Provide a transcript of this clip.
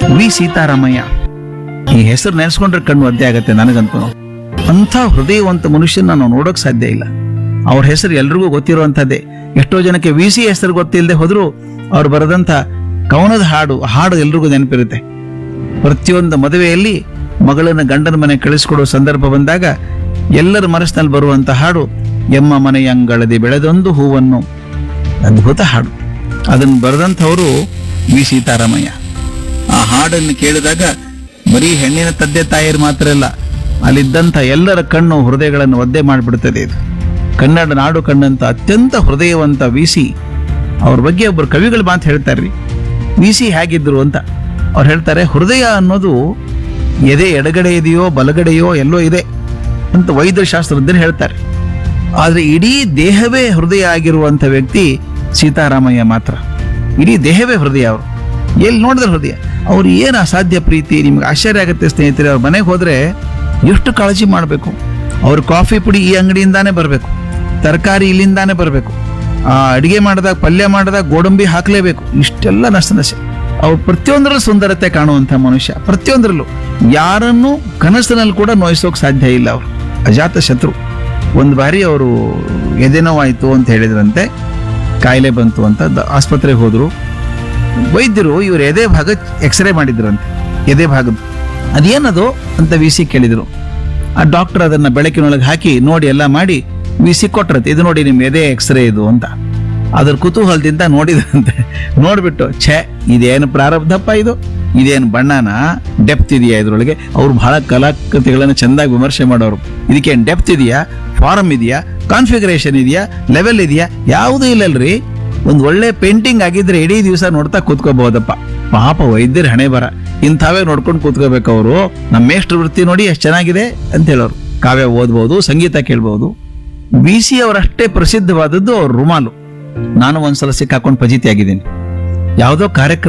V Sitaramayya ಈ ಹೆಸರು ನೆನೆಸ್ಕೊಂಡ್ರೆ ಕಣ್ಣು ಒದ್ದೆ ಆಗತ್ತೆ ನನಗಂತೂ ಅಂಥ ಹೃದಯವಂತ ಮನುಷ್ಯನ ನಾವು ನೋಡೋಕ್ ಸಾಧ್ಯ ಇಲ್ಲ ಅವ್ರ ಹೆಸರು ಎಲ್ರಿಗೂ ಗೊತ್ತಿರುವಂತದ್ದೇ ಎಷ್ಟೋ ಜನಕ್ಕೆ ವಿ ಸಿ ಹೆಸರು ಗೊತ್ತಿಲ್ಲದೆ ಹೋದ್ರು ಅವ್ರು ಬರೆದಂತ ಕವನದ ಹಾಡು ಆ ಹಾಡು ಎಲ್ರಿಗೂ ನೆನಪಿರುತ್ತೆ ಪ್ರತಿಯೊಂದು ಮದುವೆಯಲ್ಲಿ ಮಗಳನ್ನ ಗಂಡನ ಮನೆ ಕಳಿಸ್ಕೊಡೋ ಸಂದರ್ಭ ಬಂದಾಗ ಎಲ್ಲರ ಮನಸ್ಸಿನಲ್ಲಿ ಬರುವಂತ ಹಾಡು ಎಮ್ಮ ಮನೆಯಂಗಳದಿ ಬೆಳೆದೊಂದು ಹೂವನ್ನು ಅದ್ಭುತ ಹಾಡು ಅದನ್ನು ಬರೆದಂಥವರು ವಿ ಸೀತಾರಾಮಯ್ಯ ಆ ಹಾಡನ್ನು ಕೇಳಿದಾಗ ಬರೀ ಹೆಣ್ಣಿನ ತಂದೆ ತಾಯಿಯರು ಮಾತ್ರ ಅಲ್ಲ ಅಲ್ಲಿದ್ದಂಥ ಎಲ್ಲರ ಕಣ್ಣು ಹೃದಯಗಳನ್ನು ಒದ್ದೆ ಮಾಡಿಬಿಡ್ತದೆ ಇದು ಕನ್ನಡ ನಾಡು ಕಂಡಂತ ಅತ್ಯಂತ ಹೃದಯವಂತ ವಿ ಸಿ ಅವ್ರ ಬಗ್ಗೆ ಒಬ್ಬರು ಕವಿಗಳು ಮಾತು ಹೇಳ್ತಾರ್ರಿ ವಿ ಸಿ ಹೇಗಿದ್ರು ಅಂತ ಅವ್ರು ಹೇಳ್ತಾರೆ ಹೃದಯ ಅನ್ನೋದು ಎದೆ ಎಡಗಡೆ ಇದೆಯೋ ಬಲಗಡೆಯೋ ಎಲ್ಲೋ ಇದೆ ಅಂತ ವೈದ್ಯಶಾಸ್ತ್ರಜ್ಞರು ಹೇಳ್ತಾರೆ ಆದ್ರೆ ಇಡೀ ದೇಹವೇ ಹೃದಯ ಆಗಿರುವಂತ ವ್ಯಕ್ತಿ ಸೀತಾರಾಮಯ್ಯ ಮಾತ್ರ ಇಡೀ ದೇಹವೇ ಹೃದಯ ಅವರು ಎಲ್ಲಿ ನೋಡಿದ್ರೆ ಹೃದಯ ಅವ್ರು ಏನು ಅಸಾಧ್ಯ ಪ್ರೀತಿ ನಿಮ್ಗೆ ಆಶ್ಚರ್ಯ ಆಗುತ್ತೆ ಸ್ನೇಹಿತರೆ ಅವ್ರ ಮನೆಗೆ ಹೋದ್ರೆ ಎಷ್ಟು ಕಾಳಜಿ ಮಾಡಬೇಕು ಅವ್ರ ಕಾಫಿ ಪುಡಿ ಈ ಅಂಗಡಿಯಿಂದಾನೇ ಬರಬೇಕು ತರಕಾರಿ ಇಲ್ಲಿಂದಾನೇ ಬರಬೇಕು ಆ ಅಡಿಗೆ ಮಾಡಿದಾಗ ಪಲ್ಯ ಮಾಡಿದಾಗ ಗೋಡಂಬಿ ಹಾಕಲೇಬೇಕು ಇಷ್ಟೆಲ್ಲ ನಷ್ಟ ನಶೆ ಅವ್ರು ಪ್ರತಿಯೊಂದರಲ್ಲೂ ಸುಂದರತೆ ಕಾಣುವಂಥ ಮನುಷ್ಯ ಪ್ರತಿಯೊಂದರಲ್ಲೂ ಯಾರನ್ನೂ ಕನಸಿನಲ್ಲಿ ಕೂಡ ನೋಯಿಸೋಕೆ ಸಾಧ್ಯ ಇಲ್ಲ ಅವರು ಅಜಾತ ಶತ್ರು ಒಂದು ಬಾರಿ ಅವರು ಎದೆನೋವಾಯಿತು ಅಂತ ಹೇಳಿದ್ರಂತೆ ಕಾಯಿಲೆ ಬಂತು ಅಂತ ದ- ಆಸ್ಪತ್ರೆಗೆ ಹೋದ್ರು ವೈದ್ಯರು ಇವ್ರ ಎದೆ ಭಾಗ ಎಕ್ಸ್ರೇ ಮಾಡಿದ್ರಂತೆ ಎದೆ ಭಾಗದ ಅದೇನದು ಅಂತ ವಿ ಸಿ ಕೇಳಿದ್ರು ಆ ಡಾಕ್ಟರ್ ಅದನ್ನ ಬೆಳಕಿನೊಳಗೆ ಹಾಕಿ ನೋಡಿ ಎಲ್ಲ ಮಾಡಿ ವಿ ಸಿ ಕೊಟ್ರತ್ತೆ ಇದು ನೋಡಿ ನಿಮ್ ಎದೆ ಎಕ್ಸ್ರೇ ಇದು ಅಂತ ಅದ್ರ ಕುತೂಹಲದಿಂದ ನೋಡಿದ್ರಂತೆ ನೋಡ್ಬಿಟ್ಟು ಛೇ ಇದೇನು ಪ್ರಾರಬ್ಧಪ್ಪ ಇದು ಇದೇನು ಬಣ್ಣನ ಡೆಪ್ತ್ ಇದೆಯಾ ಇದ್ರೊಳಗೆ ಅವ್ರು ಬಹಳ ಕಲಾಕೃತಿಗಳನ್ನ ಚೆಂದಾಗಿ ವಿಮರ್ಶೆ ಮಾಡೋರು ಇದಕ್ಕೇನು ಡೆಪ್ತ್ ಇದೆಯಾ ಫಾರಮ್ ಇದೆಯಾ ಕಾನ್ಫಿಗರೇಷನ್ ಇದೆಯಾ ಲೆವೆಲ್ ಇದೆಯಾ ಯಾವುದೂ ಇಲ್ಲಲ್ರಿ ಒಂದ್ ಒಳ್ಳೆ ಪೇಂಟಿಂಗ್ ಆಗಿದ್ರೆ ಇಡೀ ದಿವಸ ನೋಡ್ತಾ ಕೂತ್ಕೋಬಹುದಪ್ಪ ಪಾಪ ವೈದ್ಯರ ಹಣೆ ಬರ ಇಂಥವೇ ನೋಡ್ಕೊಂಡು ಕೂತ್ಕೋಬೇಕು ಅವರು ನಮ್ಮ ಮೇಷ್ಟ್ರ ವೃತ್ತಿ ನೋಡಿ ಎಷ್ಟು ಚೆನ್ನಾಗಿದೆ ಅಂತ ಹೇಳೋರು ಕಾವ್ಯ ಓದ್ಬೋದು ಸಂಗೀತ ಕೇಳ್ಬೋದು ಬಿ ಸಿ ಅವರಷ್ಟೇ ಪ್ರಸಿದ್ಧವಾದದ್ದು ಅವ್ರ ರುಮಾಲು ನಾನು ಒಂದ್ಸಲ ಸಿಕ್ಕಾಕೊಂಡು ಫಜೀತಿ ಆಗಿದ್ದೀನಿ ಯಾವುದೋ ಕಾರ್ಯಕ್ರಮ